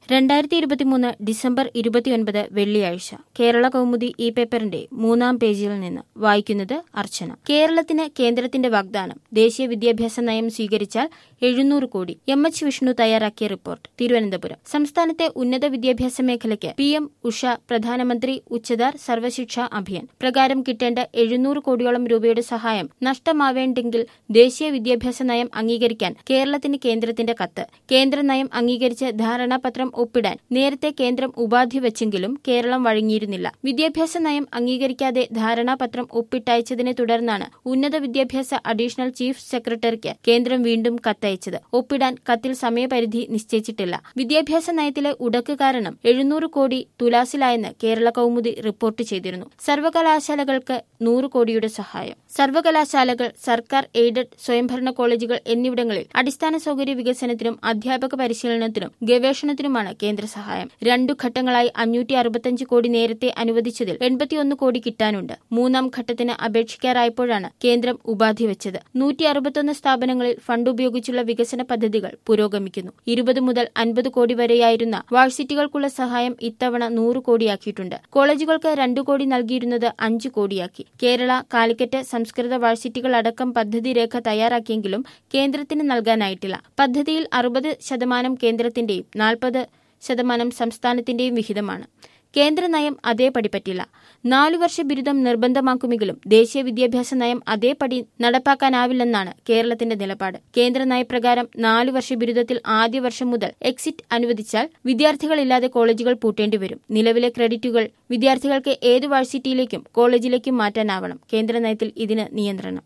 രണ്ടായിരത്തി ഇരുപത്തിമൂന്ന് ഡിസംബർ ഇരുപത്തിയൊൻപത് വെള്ളിയാഴ്ച കേരള കൗമുദി ഈ പേപ്പറിന്റെ മൂന്നാം പേജിൽ നിന്ന് വായിക്കുന്നത് അർച്ചന കേരളത്തിന് കേന്ദ്രത്തിന്റെ വാഗ്ദാനം ദേശീയ വിദ്യാഭ്യാസ നയം സ്വീകരിച്ചാൽ എഴുന്നൂറ് കോടി എം എച്ച് വിഷ്ണു തയ്യാറാക്കിയ റിപ്പോർട്ട് തിരുവനന്തപുരം സംസ്ഥാനത്തെ ഉന്നത വിദ്യാഭ്യാസ മേഖലയ്ക്ക് പി എം ഉഷ പ്രധാനമന്ത്രി ഉച്ചതാർ സർവശിക്ഷ അഭിയാൻ പ്രകാരം കിട്ടേണ്ട എഴുന്നൂറ് കോടിയോളം രൂപയുടെ സഹായം നഷ്ടമാവേണ്ടെങ്കിൽ ദേശീയ വിദ്യാഭ്യാസ നയം അംഗീകരിക്കാൻ കേരളത്തിന് കേന്ദ്രത്തിന്റെ കത്ത് കേന്ദ്ര നയം അംഗീകരിച്ച് ധാരണാപത്രം ഒപ്പിടാൻ നേരത്തെ കേന്ദ്രം ഉപാധി വെച്ചെങ്കിലും കേരളം വഴങ്ങിയിരുന്നില്ല വിദ്യാഭ്യാസ നയം അംഗീകരിക്കാതെ ധാരണാപത്രം ഒപ്പിട്ടയച്ചതിനെ തുടർന്നാണ് ഉന്നത വിദ്യാഭ്യാസ അഡീഷണൽ ചീഫ് സെക്രട്ടറിക്ക് കേന്ദ്രം വീണ്ടും കത്തയച്ചത് ഒപ്പിടാൻ കത്തിൽ സമയപരിധി നിശ്ചയിച്ചിട്ടില്ല വിദ്യാഭ്യാസ നയത്തിലെ ഉടക്ക് കാരണം എഴുന്നൂറ് കോടി തുലാസിലായെന്ന് കേരള കൗമുദി റിപ്പോർട്ട് ചെയ്തിരുന്നു സർവകലാശാലകൾക്ക് നൂറ് കോടിയുടെ സഹായം സർവകലാശാലകൾ സർക്കാർ എയ്ഡഡ് സ്വയംഭരണ കോളേജുകൾ എന്നിവിടങ്ങളിൽ അടിസ്ഥാന സൗകര്യ വികസനത്തിനും അധ്യാപക പരിശീലനത്തിനും ഗവേഷണത്തിനുമാണ് കേന്ദ്ര സഹായം രണ്ടു ഘട്ടങ്ങളായി അഞ്ഞൂറ്റി അറുപത്തിയഞ്ച് കോടി നേരത്തെ അനുവദിച്ചതിൽ എൺപത്തിയൊന്ന് കോടി കിട്ടാനുണ്ട് മൂന്നാം ഘട്ടത്തിന് അപേക്ഷിക്കാറായപ്പോഴാണ് കേന്ദ്രം ഉപാധി വെച്ചത് നൂറ്റി അറുപത്തൊന്ന് സ്ഥാപനങ്ങളിൽ ഫണ്ട് ഉപയോഗിച്ചുള്ള വികസന പദ്ധതികൾ പുരോഗമിക്കുന്നു ഇരുപത് മുതൽ അൻപത് കോടി വരെയായിരുന്ന വാഴ്സിറ്റികൾക്കുള്ള സഹായം ഇത്തവണ നൂറ് കോടിയാക്കിയിട്ടുണ്ട് കോളേജുകൾക്ക് രണ്ടു കോടി നൽകിയിരുന്നത് അഞ്ചു കോടിയാക്കി കേരള കാലിക്കറ്റ് സംസ്കൃത വാഴ്സിറ്റികൾ അടക്കം പദ്ധതി രേഖ തയ്യാറാക്കിയെങ്കിലും കേന്ദ്രത്തിന് നൽകാനായിട്ടില്ല പദ്ധതിയിൽ അറുപത് ശതമാനം കേന്ദ്രത്തിന്റെയും നാൽപ്പത് ശതമാനം സംസ്ഥാനത്തിന്റെയും വിഹിതമാണ് കേന്ദ്ര നയം അതേപടി പറ്റില്ല നാലു വർഷ ബിരുദം നിർബന്ധമാക്കുമെങ്കിലും ദേശീയ വിദ്യാഭ്യാസ നയം അതേപടി നടപ്പാക്കാനാവില്ലെന്നാണ് കേരളത്തിന്റെ നിലപാട് കേന്ദ്ര നയപ്രകാരം നാലു വർഷ ബിരുദത്തിൽ ആദ്യ വർഷം മുതൽ എക്സിറ്റ് അനുവദിച്ചാൽ വിദ്യാർത്ഥികളില്ലാതെ കോളേജുകൾ പൂട്ടേണ്ടി വരും നിലവിലെ ക്രെഡിറ്റുകൾ വിദ്യാർത്ഥികൾക്ക് ഏത് വാഴ്സിറ്റിയിലേക്കും കോളേജിലേക്കും മാറ്റാനാവണം കേന്ദ്ര നയത്തിൽ ഇതിന് നിയന്ത്രണം